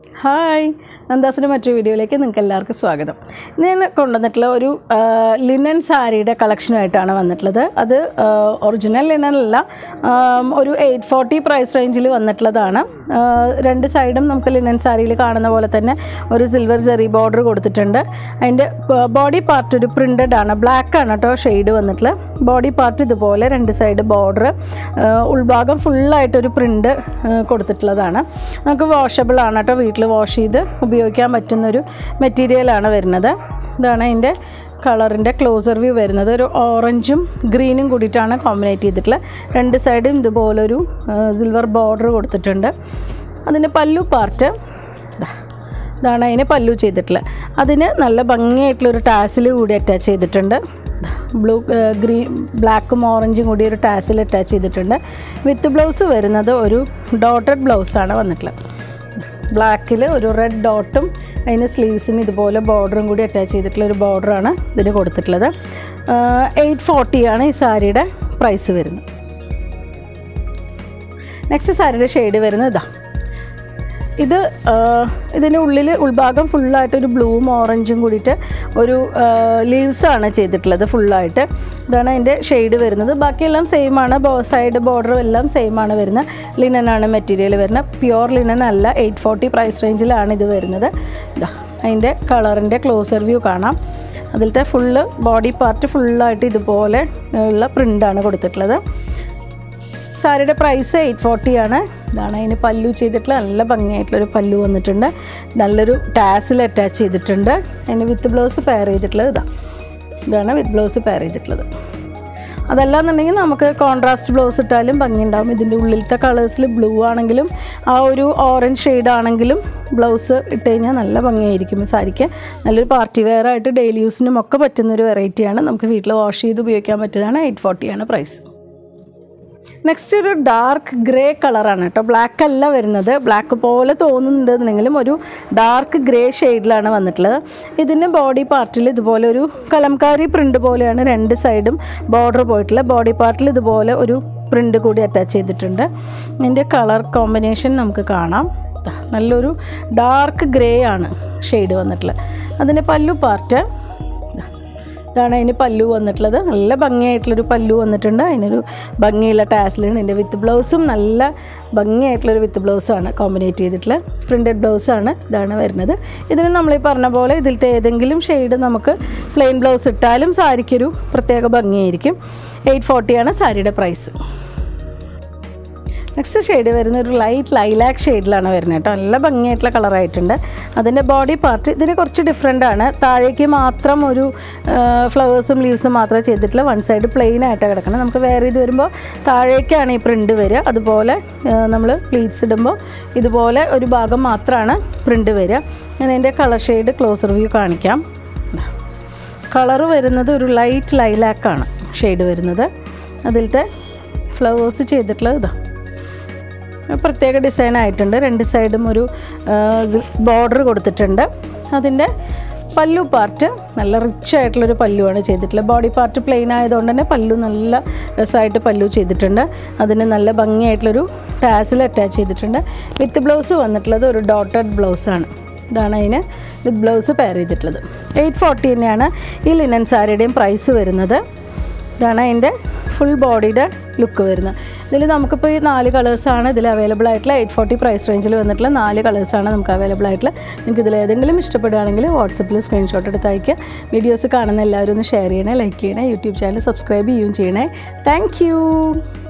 hi നന്ദാസിൻ്റെ മറ്റൊരു വീഡിയോയിലേക്ക് നിങ്ങൾക്ക് എല്ലാവർക്കും സ്വാഗതം ഇന്ന് ഞാൻ കൊണ്ടുവന്നിട്ടുള്ള ഒരു ലിനൻ സാരിയുടെ കളക്ഷനുമായിട്ടാണ് വന്നിട്ടുള്ളത് അത് ഒറിജിനൽ ലിനൻ അല്ല ആം, ഒരു എയ്റ്റ് ഫോർട്ടി പ്രൈസ് റേഞ്ചിൽ വന്നിട്ടുള്ളതാണ് ആ, രണ്ട് സൈഡും നമുക്ക് ലിനൻ സാരിയിൽ കാണുന്ന പോലെ തന്നെ ഒരു സിൽവർ ജെറി ബോർഡർ കൊടുത്തിട്ടുണ്ട് അതിൻ്റെ ബോഡി പാർട്ട് ഒരു പ്രിൻറ്റഡ് ആണ് ബ്ലാക്ക് ആണ് കേട്ടോ ഷെയ്ഡ് വന്നിട്ടുള്ളത് ബോഡി പാർട്ട് ഇതുപോലെ രണ്ട് സൈഡ് ബോർഡർ ഉൾഭാഗം ഫുള്ളായിട്ടൊരു പ്രിൻ്റ് കൊടുത്തിട്ടുള്ളതാണ് നമുക്ക് വാഷബിൾ ആണ് കേട്ടോ വീട്ടിൽ വാഷ് ചെയ്ത് ഉപയോഗിക്കാൻ പറ്റുന്നൊരു മെറ്റീരിയലാണ് വരുന്നത് ഇതാണ് അതിൻ്റെ കളറിൻ്റെ ക്ലോസർ വ്യൂ വരുന്നത് ഒരു ഓറഞ്ചും ഗ്രീനും കൂടിയിട്ടാണ് കോമ്പിനേറ്റ് ചെയ്തിട്ടുള്ളത് രണ്ട് സൈഡും ഇതുപോലൊരു സിൽവർ ബോർഡർ കൊടുത്തിട്ടുണ്ട് അതിൻ്റെ പല്ലു പാർട്ട് ഇതാണ് അതിന് പല്ലു ചെയ്തിട്ടുള്ളത് അതിന് നല്ല ഭംഗിയായിട്ടുള്ളൊരു ടാസിൽ കൂടി അറ്റാച്ച് ചെയ്തിട്ടുണ്ട് ബ്ലൂ ഗ്രീൻ ബ്ലാക്കും ഓറഞ്ചും കൂടി ഒരു ടാസിൽ അറ്റാച്ച് ചെയ്തിട്ടുണ്ട് വിത്ത് ബ്ലൗസ് വരുന്നത് ഒരു ഡോട്ടഡ് ബ്ലൗസാണ് വന്നിട്ടുള്ളത് ബ്ലാക്കിൽ ഒരു റെഡ് ഡോട്ടും അതിന് സ്ലീവ്സിന് ഇതുപോലെ ബോർഡറും കൂടി അറ്റാച്ച് ചെയ്തിട്ടുള്ള ഒരു ബോർഡറാണ് ഇതിന് കൊടുത്തിട്ടുള്ളത് എയ്റ്റ് ഫോർട്ടിയാണ് ഈ സാരിയുടെ പ്രൈസ് വരുന്നത് നെക്സ്റ്റ് സാരിയുടെ ഷെയ്ഡ് വരുന്നത് ഇതാ ഇത് ഇതിൻ്റെ ഉള്ളിൽ ഉൾഭാഗം ഫുള്ളായിട്ടൊരു ബ്ലൂവും ഓറഞ്ചും കൂടിയിട്ട് ഒരു ലീവ്സാണ് ചെയ്തിട്ടുള്ളത് ഫുള്ളായിട്ട് ഇതാണ് അതിൻ്റെ ഷെയ്ഡ് വരുന്നത് ബാക്കിയെല്ലാം സെയിം ആണ് ബോ സൈഡ് ബോർഡറും എല്ലാം സെയിം ആണ് വരുന്നത് ലിനൻ ആണ് മെറ്റീരിയൽ വരുന്നത് പ്യുവർ ലിനൻ അല്ല എയ്റ്റ് ഫോർട്ടി പ്രൈസ് റേഞ്ചിലാണ് ഇത് വരുന്നത് ഇതാ അതിൻ്റെ കളറിൻ്റെ ക്ലോസർ വ്യൂ കാണാം അതിലത്തെ ഫുള്ള് ബോഡി പാർട്ട് ഫുള്ളായിട്ട് ഇതുപോലെ ഉള്ള പ്രിൻ്റാണ് കൊടുത്തിട്ടുള്ളത് സാരിയുടെ പ്രൈസ് എയ്റ്റ് ഫോർട്ടി ആണ് ഇതാണ് അതിന് പല്ലു ചെയ്തിട്ടുള്ള നല്ല ഭംഗിയായിട്ടുള്ളൊരു പല്ലു വന്നിട്ടുണ്ട് നല്ലൊരു ടാസിൽ അറ്റാച്ച് ചെയ്തിട്ടുണ്ട് അതിന് വിത്ത് ബ്ലൗസ് പെയർ ചെയ്തിട്ടുള്ളത് ഇതാ ഇതാണ് വിത്ത് ബ്ലൗസ് പെയർ ചെയ്തിട്ടുള്ളത് അതല്ലാന്നുണ്ടെങ്കിൽ നമുക്ക് കോൺട്രാസ്റ്റ് ബ്ലൗസ് ഇട്ടാലും ഭംഗിയുണ്ടാവും ഇതിൻ്റെ ഉള്ളിലത്തെ കളേഴ്സിൽ ബ്ലൂ ആണെങ്കിലും ആ ഒരു ഓറഞ്ച് ഷെയ്ഡ് ആണെങ്കിലും ബ്ലൗസ് ഇട്ട് കഴിഞ്ഞാൽ നല്ല ഭംഗിയായിരിക്കും ഈ സാരിക്ക് നല്ലൊരു പാർട്ടി വെയർ ആയിട്ട് ഡെയിലി യൂസിനും ഒക്കെ പറ്റുന്നൊരു വെറൈറ്റിയാണ് നമുക്ക് വീട്ടിൽ വാഷ് ചെയ്ത് ഉപയോഗിക്കാൻ പറ്റിയതാണ് എയ്റ്റ് ഫോർട്ടിയാണ് പ്രൈസ് നെക്സ്റ്റ് ഒരു ഡാർക്ക് ഗ്രേ കളറാണ് കേട്ടോ ബ്ലാക്ക് അല്ല വരുന്നത് ബ്ലാക്ക് പോലെ തോന്നുന്നുണ്ടെന്നുണ്ടെങ്കിലും ഒരു ഡാർക്ക് ഗ്രേ ഷെയ്ഡിലാണ് വന്നിട്ടുള്ളത് ഇതിൻ്റെ ബോഡി പാർട്ടിൽ ഇതുപോലെ ഒരു കലംകാരി പ്രിൻ്റ് പോലെയാണ് രണ്ട് സൈഡും ബോർഡർ പോയിട്ടുള്ളത് ബോഡി പാർട്ടിൽ ഇതുപോലെ ഒരു പ്രിൻ്റ് കൂടി അറ്റാച്ച് ചെയ്തിട്ടുണ്ട് ഇതിൻ്റെ കളർ കോമ്പിനേഷൻ നമുക്ക് കാണാം ദാ നല്ലൊരു ഡാർക്ക് ഗ്രേ ആണ് ഷെയ്ഡ് വന്നിട്ടുള്ളത് അതിൻ്റെ പല്ലു പാർട്ട് ഇതാണ് അതിന് പല്ലു വന്നിട്ടുള്ളത് നല്ല ഭംഗിയായിട്ടുള്ളൊരു പല്ലു വന്നിട്ടുണ്ട് അതിനൊരു ഭംഗിയുള്ള ടാസിലാണ് ഇതിൻ്റെ വിത്ത് ബ്ലൗസും നല്ല ഭംഗിയായിട്ടുള്ളൊരു വിത്ത് ബ്ലൗസാണ് കോമ്പിനേറ്റ് ചെയ്തിട്ടുള്ള പ്രിൻറ്റഡ് ബ്ലൗസാണ് ഇതാണ് വരുന്നത് ഇതിന് നമ്മൾ ഈ പറഞ്ഞ പോലെ ഇതിലത്തെ ഏതെങ്കിലും ഷെയ്ഡ് നമുക്ക് പ്ലെയിൻ ബ്ലൗസ് ഇട്ടാലും സാരിക്കൊരു പ്രത്യേക ഭംഗിയായിരിക്കും എയ്റ്റ് ഫോർട്ടിയാണ് സാരിയുടെ പ്രൈസ് നെക്സ്റ്റ് ഷെയ്ഡ് വരുന്ന ഒരു ലൈറ്റ് ലൈലാക്ക് ഷെയ്ഡിലാണ് വരുന്നത് കേട്ടോ നല്ല ഭംഗിയായിട്ടുള്ള കളറായിട്ടുണ്ട് അതിൻ്റെ ബോഡി പാർട്ട് ഇതിന് കുറച്ച് ഡിഫറെൻ്റ് ആണ് താഴേക്ക് മാത്രം ഒരു ഫ്ലവേഴ്സും ലീവ്സും മാത്രമേ ചെയ്തിട്ടുള്ള വൺ സൈഡ് പ്ലെയിൻ ആയിട്ട് കിടക്കണം നമുക്ക് വേറെ ഇത് വരുമ്പോൾ താഴേക്കാണ് ഈ പ്രിൻ്റ് വരിക അതുപോലെ നമ്മൾ പ്ലീറ്റ്സ് ഇടുമ്പോൾ ഇതുപോലെ ഒരു ഭാഗം മാത്രമാണ് പ്രിൻ്റ് വരിക ഞാൻ അതിൻ്റെ കളർ ഷെയ്ഡ് ക്ലോസർ വ്യൂ കാണിക്കാം കളറ് വരുന്നത് ഒരു ലൈറ്റ് ലൈലാക്കാണ് ഷെയ്ഡ് വരുന്നത് അതിലത്തെ ഫ്ലവേഴ്സ് ചെയ്തിട്ടുള്ളത് ഇതാ പ്രത്യേക ഡിസൈൻ ആയിട്ടുണ്ട് രണ്ട് സൈഡും ഒരു ബോർഡർ കൊടുത്തിട്ടുണ്ട് അതിൻ്റെ പല്ലു പാർട്ട് നല്ല റിച്ച് ആയിട്ടുള്ളൊരു പല്ലുവാണ് ചെയ്തിട്ടുള്ളത് ബോഡി പാർട്ട് പ്ലെയിൻ ആയതുകൊണ്ട് തന്നെ പല്ലു നല്ല രസമായിട്ട് പല്ലു ചെയ്തിട്ടുണ്ട് അതിന് നല്ല ഭംഗിയായിട്ടുള്ളൊരു ടാസിൽ അറ്റാച്ച് ചെയ്തിട്ടുണ്ട് വിത്ത് ബ്ലൗസ് വന്നിട്ടുള്ളത് ഒരു ഡോട്ടഡ് ബ്ലൗസാണ് ഇതാണ് അതിന് വിത്ത് ബ്ലൗസ് പെയർ ചെയ്തിട്ടുള്ളത് എയ്റ്റ് ഫോർട്ടി തന്നെയാണ് ഈ ലിനൻ സാരിയുടെയും പ്രൈസ് വരുന്നത് ഇതാണ് അതിൻ്റെ ഫുൾ ബോഡിയുടെ ലുക്ക് വരുന്നത് ഇതിൽ നമുക്കിപ്പോൾ ഈ നാല് കളേഴ്സാണ് ഇതിൽ അവൈലബിൾ ആയിട്ടുള്ള എയ്റ്റ് ഫോർട്ടി പ്രൈസ് റേഞ്ചിൽ വന്നിട്ടുള്ള നാല് കളേഴ്സാണ് നമുക്ക് അവൈലബിൾ ആയിട്ടുള്ള നിങ്ങൾക്ക് ഇതിൽ ഏതെങ്കിലും ഇഷ്ടപ്പെടുകയാണെങ്കിൽ വാട്സപ്പിൽ സ്ക്രീൻഷോട്ട് എടുത്ത് അയക്കുക വീഡിയോസ് കാണുന്ന എല്ലാവരും ഒന്ന് ഷെയർ ചെയ്യണേ ലൈക്ക് ചെയ്യണേ യൂട്യൂബ് ചാനൽ സബ്സ്ക്രൈബ് ചെയ്യുകയും ചെയ്യണേ താങ്ക്